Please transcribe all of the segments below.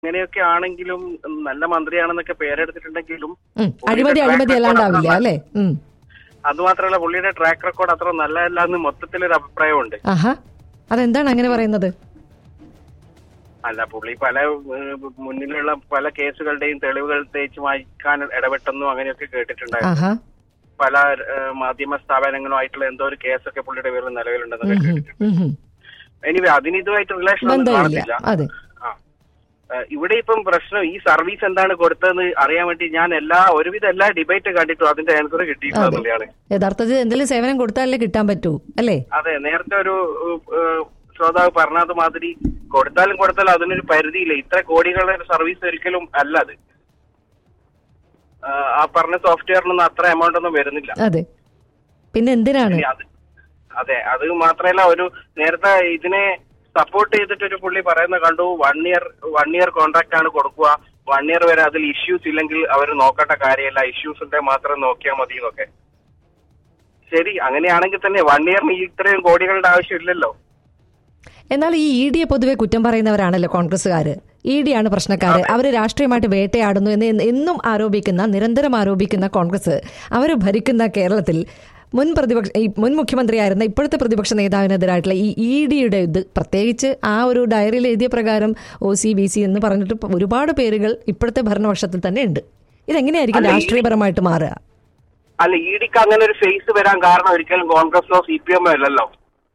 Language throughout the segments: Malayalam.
അങ്ങനെയൊക്കെ ആണെങ്കിലും ഉം, നല്ല മന്ത്രിയാണെന്നൊക്കെ പേരെടുത്തിട്ടുണ്ടെങ്കിലും ഉം. അഴിമതി അഴിമതി അല്ലാണ്ടാവില്ല അല്ലേ ഉം. അതുമാത്രമല്ല പുള്ളിയുടെ ട്രാക്ക് റെക്കോർഡ് അത്ര നല്ലതല്ല എന്ന് മൊത്തത്തിലൊരു അഭിപ്രായമുണ്ട് ആഹാ അതെന്താണ് അങ്ങനെ പറയുന്നത് അല്ല പുള്ളി പല ഏഹ്, മുന്നിലുള്ള പല കേസുകളുടെയും തെളിവുകൾ തേച്ച് മായ്ക്കാൻ ഇടപെട്ടെന്നും അങ്ങനെയൊക്കെ കേട്ടിട്ടുണ്ടായിരുന്നു ആഹാ പല ഏഹ്, മാധ്യമ സ്ഥാപനങ്ങളുമായിട്ടുള്ള എന്തോ ഒരു കേസൊക്കെ പുള്ളിയുടെ പേരിൽ നിലവിലുണ്ടെന്ന് ഉം, കേട്ടിട്ടുണ്ട് ഉം, ഉം. എനിവേ അതിന് ഇതുമായിട്ട് റിലേഷൻ ഒന്നും ബന്ധമില്ല കാണത്തില്ല അതെ ആ. ഏഹ് ഇവിടെ ഇപ്പം പ്രശ്നം ഈ സർവീസ് എന്താണ് കൊടുത്തതെന്ന് അറിയാൻ വേണ്ടി ഞാൻ എല്ലാ ഒരുവിധ എല്ലാ ഡിബേറ്റ് കണ്ടിട്ടും അതിന്റെ ആൻസർ കിട്ടിയിട്ടുള്ളതാണ് യഥാർത്ഥത്തിൽ എന്തെങ്കിലും സേവനം കൊടുത്താലേ കിട്ടാൻ പറ്റൂ അല്ലേ അതെ നേരത്തെ ഒരു ഏഹ്, ശ്രോതാവ് പറഞ്ഞത് മാതിരി കൊടുത്താലും കൊടുത്താലും അതിനൊരു പരിധിയില്ല ഇത്ര കോടികളുടെ ഒരു സർവീസ് ഒരിക്കലും അല്ല അത് ഏഹ്, ആ പറഞ്ഞ സോഫ്റ്റ്വെയറിനൊന്നും അത്ര എമൗണ്ട് ഒന്നും വരുന്നില്ല അതെ പിന്നെ എന്തിനാണ് ഇനി അത് അതെ അത് മാത്രമല്ല ഒരു നേരത്തെ ഇതിനെ സപ്പോർട്ട് ചെയ്തിട്ട് ഒരു പുള്ളി പറയുന്ന കണ്ടു one year one year contract ആണ് കൊടുക്കുക വൺ ഇയർ വരെ അതിൽ ഇഷ്യൂസ് ഇല്ലെങ്കിൽ അവർ നോക്കേണ്ട കാര്യമല്ല ഇഷ്യൂസ് ഉണ്ടെ മാത്രം നോക്കിയാൽ മതി എന്നൊക്കെ ശരി അങ്ങനെയാണെങ്കിൽ തന്നെ വൺ ഇയറിന് ഇത്രയും കോടികളുടെ ആവശ്യമില്ലല്ലോ എന്നാൽ ഈ ഇ ഡിയെ പൊതുവെ കുറ്റം പറയുന്നവരാണല്ലോ കോൺഗ്രസ്സുകാര് ഇ ഡി ആണ് പ്രശ്നക്കാര് അവർ രാഷ്ട്രീയമായിട്ട് വേട്ടയാടുന്നു എന്ന് എന്ന് എന്നും ആരോപിക്കുന്ന നിരന്തരം ആരോപിക്കുന്ന കോൺഗ്രസ് അവർ ഭരിക്കുന്ന കേരളത്തിൽ മുൻ പ്രതിപക്ഷ ഈ മുൻ മുഖ്യമന്ത്രിയായിരുന്ന ഇപ്പോഴത്തെ പ്രതിപക്ഷ നേതാവിനെതിരായിട്ടുള്ള ഈ ഇ ഡിയുടെ ഇത് പ്രത്യേകിച്ച് ആ ഒരു ഡയറിയിൽ എഴുതിയ പ്രകാരം ഒ സി ബി സി എന്ന് പറഞ്ഞിട്ട് ഇപ്പൊ ഒരുപാട് പേരുകൾ ഇപ്പോഴത്തെ ഭരണപക്ഷത്തിൽ തന്നെ ഉണ്ട് ഇതെങ്ങനെയായിരിക്കും അല്ല, ഈ- രാഷ്ട്രീയപരമായിട്ട് മാറുക അല്ല ഇ ഡിക്ക് അങ്ങനെ ഒരു ഫേസ് വരാൻ കാരണം ഒരിക്കലും കോൺഗ്രസോ സി പി എമ്മോ അല്ലല്ലോ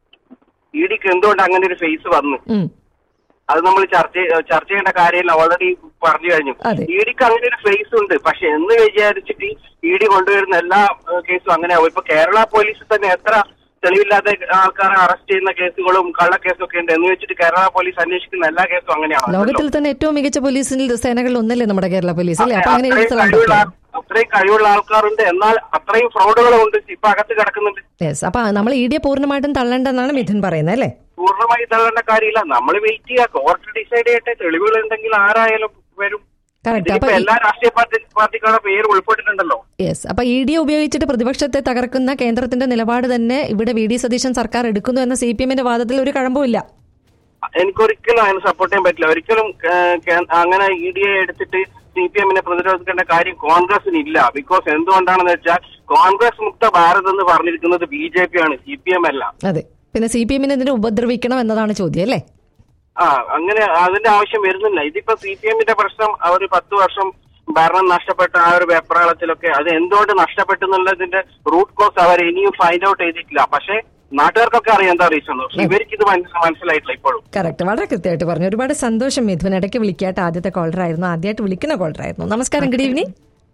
ഇ ഡിക്ക് എന്തുകൊണ്ട് അങ്ങനെ ഒരു ഫേസ് വന്നു ഉം. അത് നമ്മൾ ചർച്ച ചെയ്യ- ചർച്ച ചെയ്യേണ്ട കാര്യമില്ല ഓൾറെഡി പറഞ്ഞു കഴിഞ്ഞു അതെ. ഇ ഡിക്ക് അങ്ങനെ ഒരു ഫേസ് ഉണ്ട് പക്ഷെ എന്ന് വിചാരിച്ചിട്ട് ഇ ഡി കൊണ്ടുവരുന്ന എല്ലാ ഏഹ്, കേസും അങ്ങനെ ആവും ഇപ്പൊ കേരള പോലീസ് തന്നെ എത്ര തെളിവില്ലാത്ത ആൾക്കാരെ അറസ്റ്റ് ചെയ്യുന്ന കേസുകളും കള്ളക്കേസും ഒക്കെ ഉണ്ട് എന്ന് വെച്ചിട്ട് കേരള പോലീസ് അന്വേഷിക്കുന്ന എല്ലാ കേസും അങ്ങനെയാണ് ലോകത്തിൽ തന്നെ ഏറ്റവും മികച്ച പോലീസിൽ സേനകളിൽ ഒന്നല്ലേ നമ്മുടെ കേരള പോലീസ് അല്ലേ അപ്പൊ അങ്ങനെ അത്രയും എഴുതി തള്ളാൻ കഴിവുള്ള പറ്റുമോ? അത്രയും കഴിവുള്ള ആൾക്കാരുണ്ട് എന്നാൽ അത്രയും ഫ്രോഡുകളും ഉണ്ട് ഇപ്പൊ അകത്ത് കിടക്കുന്നുണ്ട് യെസ് അപ്പൊ നമ്മൾ ഇ ഡിയെ പൂർണ്ണമായിട്ടും തള്ളേണ്ടെന്നാണ് മിഥുൻ പറയുന്നത് അല്ലേ പൂർണ്ണമായി തള്ളേണ്ട കാര്യമില്ല നമ്മൾ വെയിറ്റ് ചെയ്യുക കോർട്ട് ഡിസൈഡ് ചെയ്യട്ടെ തെളിവുകൾ ഉണ്ടെങ്കിൽ ആരായാലും വരും കറക്റ്റ് അപ്പൊ ഇതിപ്പോ എല്ലാ രാഷ്ട്രീയ പാർട്ടി പാർട്ടികളുടെ പേര് ഉൾപ്പെട്ടിട്ടുണ്ടല്ലോ യെസ് അപ്പൊ ഇ ഡിയെ ഉപയോഗിച്ചിട്ട് പ്രതിപക്ഷത്തെ തകർക്കുന്ന കേന്ദ്രത്തിന്റെ നിലപാട് തന്നെ ഇവിടെ വി ഡി സതീശൻ സർക്കാർ എടുക്കുന്നു എന്ന സി പി എമ്മിന്റെ വാദത്തിൽ ഒരു കഴമ്പുമില്ല എനിക്കൊരിക്കലും അതിന് സപ്പോർട്ട് ചെയ്യാൻ പറ്റില്ല ഒരിക്കലും ഏഹ്, കേ- അങ്ങനെ ഇ ഡി എ എടുത്തിട്ട് സി പി എമ്മിനെ പ്രതിരോധിക്കേണ്ട കാര്യം കോൺഗ്രസിന് ഇല്ല ബിക്കോസ് എന്തുകൊണ്ടാണെന്ന് വെച്ചാൽ കോൺഗ്രസ് മുക്ത ഭാരത് എന്ന് പറഞ്ഞിരിക്കുന്നത് ബി ജെ പി ആണ് സി പി എം അല്ല അതെ പിന്നെ സി പി എമ്മിനെ ഇതിനെ ഉപദ്രവിക്കണം എന്നതാണ് ചോദ്യം അല്ലേ ആ അങ്ങനെ അതിന്റെ ആവശ്യം വരുന്നില്ല ഇതിപ്പോ സി പി എമ്മിന്റെ പ്രശ്നം അവർ പത്ത് വർഷം ഭരണം നഷ്ടപ്പെട്ട ആ ഒരു വെപ്രാളത്തിലൊക്കെ അത് എന്തുകൊണ്ട് നഷ്ടപ്പെട്ടു എന്നുള്ളതിന്റെ റൂട്ട് കോസ് അവർ ഇനിയും ഫൈൻഡ് ഔട്ട് ചെയ്തിട്ടില്ല പക്ഷെ നാട്ടുകാർക്കൊക്കെ അറിയാം എന്താ റീസൺ പക്ഷെ ഇവർക്ക് ഇത് മനസ്സി- മനസ്സിലായിട്ടില്ല ഇപ്പോഴും കറക്റ്റ് വളരെ കൃത്യമായിട്ട് പറഞ്ഞു ഒരുപാട് സന്തോഷം മിഥുൻ ഇടയ്ക്ക് വിളിക്കാട്ട് ആദ്യത്തെ കോളർ ആയിരുന്നു ആദ്യമായിട്ട് വിളിക്കുന്ന കോളർ ആയിരുന്നു നമസ്കാരം ഗുഡ് ഈവനിങ്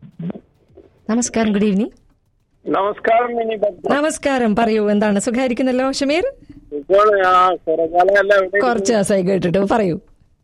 നമസ്കാരം ഗുഡ് ഈവനിങ് നമസ്കാരം മിനി പത്മ. നമസ്കാരം പറയൂ എന്താണ് സുഖായിരിക്കുന്നല്ലോ ഷമീർ ഇപ്പോൾ ആ കുറെ കാലമല്ല ഇവിടെ കുറച്ച് ദിവസമായി കേട്ടിട്ട് പറയൂ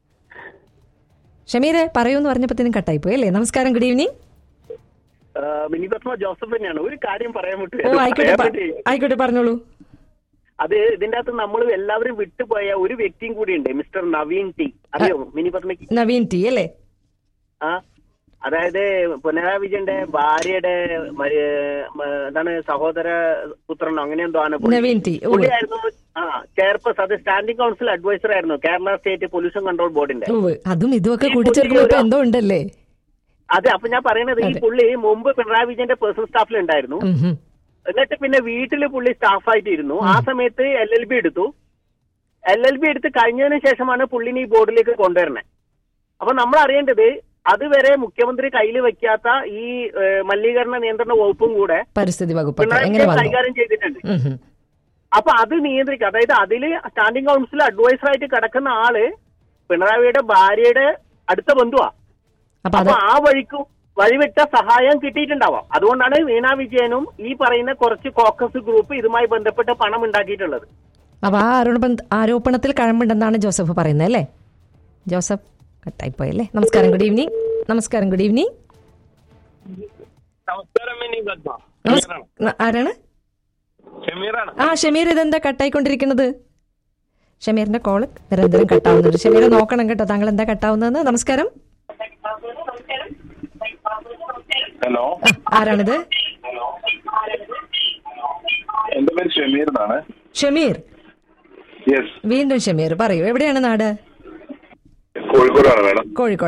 ഷമീരെ പറയൂ എന്ന് പറഞ്ഞപ്പോഴത്തേനും കട്ടായി പോയി അല്ലേ നമസ്കാരം ഗുഡ് ഈവനിങ് ആ, മിനി പത്മ ജോസഫ് തന്നെയാണ് ഒരു കാര്യം പറയാൻ വിട്ടു ഓ ആയിക്കോട്ടെ പ- ആയിക്കോട്ടെ പറഞ്ഞോളൂ അത് ഇതിന്റെ അകത്ത് നമ്മൾ എല്ലാവരും വിട്ടുപോയ ഒരു വ്യക്തിയും കൂടി ഉണ്ട് മിസ്റ്റർ നവീൻ ടി അറിയോ മിനി പത്മയ്ക്ക് നവീൻ ടി അല്ലേ ആ അതായത് പിണറായി വിജയന്റെ ഭാര്യയുടെ മരി- മ- എന്താണ് സഹോദര പുത്രനോ അങ്ങനെ എന്തോ ആണ് പുള്ളി. നവീൻ ടി ഓ പുള്ളിയായിരുന്നു ആ ചെയർപേഴ്സൺ അത് സ്റ്റാൻഡിംഗ് കൗൺസിൽ അഡ്വൈസർ ആയിരുന്നു കേരള സ്റ്റേറ്റ് പൊല്യൂഷൻ കൺട്രോൾ ബോർഡിന്റെ ഓ അതും ഇതുമൊക്കെ ഈ കൂട്ടിച്ചേർക്കുമ്പോൾ ഇപ്പൊ പുതിയ എന്തോ ഉണ്ടല്ലേ അതെ അപ്പൊ ഞാൻ പറയുന്നത് ഈ അതെ. പുള്ളി മുമ്പ് പിണറായി വിജയന്റെ പേഴ്സണൽ സ്റ്റാഫിൽ ഉണ്ടായിരുന്നു ഉം ഹും. എന്നിട്ട് പിന്നെ വീട്ടിൽ പുള്ളി സ്റ്റാഫായിട്ട് ഇരുന്നു ആ സമയത്ത് എൽ എൽ ബി എടുത്തു എൽ എൽ ബി എടുത്ത് കഴിഞ്ഞതിന് ശേഷമാണ് പുള്ളിനെ ഈ ബോർഡിലേക്ക് കൊണ്ടുവരുന്നത് അപ്പൊ നമ്മൾ അറിയേണ്ടത് അതുവരെ മുഖ്യമന്ത്രി കയ്യിൽ വെക്കാത്ത ഈ ഏഹ്, മലിനീകരണ നിയന്ത്രണ വകുപ്പും കൂടെ പരിസ്ഥിതി വകുപ്പൊക്കെ പിണറായി എങ്ങനെ വിജയൻ വന്നു കൈകാര്യം ചെയ്തിട്ടുണ്ട് ഉം ഹും. അപ്പൊ അത് നിയന്ത്രിക്കുക അതായത് അതില് സ്റ്റാൻഡിംഗ് കൗൺസിൽ അഡ്വൈസർ ആയിട്ട് കിടക്കുന്ന ആള് പിണറായിയുടെ ഭാര്യയുടെ അടുത്ത ബന്ധുവാ അപ്പൊ അത് അപ്പൊ ആ വഴിക്കും വഴിവിട്ട സഹായം കിട്ടിയിട്ടുണ്ടാവാം അതുകൊണ്ടാണ് വീണ വിജയനും ഈ പറയുന്ന കുറച്ച് കോക്കസ് ഗ്രൂപ്പ് ഇതുമായി ബന്ധപ്പെട്ട് പണം ഉണ്ടാക്കിയിട്ടുള്ളത് അപ്പൊ ആ ആരോപണ ആരോപണത്തിൽ കഴമ്പുണ്ടെന്നാണ് ജോസഫ് പറയുന്നത് അല്ലേ ജോസഫ് കട്ടായി പോയല്ലേ നമസ്കാരം ഗുഡ് ഈവനിങ് നമസ്കാരം ഗുഡ് ഈവനിങ് നമസ്കാരം മിനി പത്മ നമസ്- ആരാണ് ഷമീറാണ് ആ ഷമീർ ഇതെന്താ കട്ടായിക്കൊണ്ടിരിക്കുന്നത് ഷമീറിന്റെ കോള് നിരന്തരം കട്ടാവുന്നുണ്ട് ഷമീർ നോക്കണം കേട്ടോ താങ്കൾ എന്താ കട്ടാവുന്നതെന്ന് നമസ്കാരം ഹലോ ആ, ആരാണിത് എന്റെ പേര് ഷമീർ എന്നാണ് ഷമീർ യെസ് വീണ്ടും ഷമീർ പറയൂ എവിടെയാണ് നാട് കോഴിക്കോടാണ് മേഡം കോഴിക്കോട്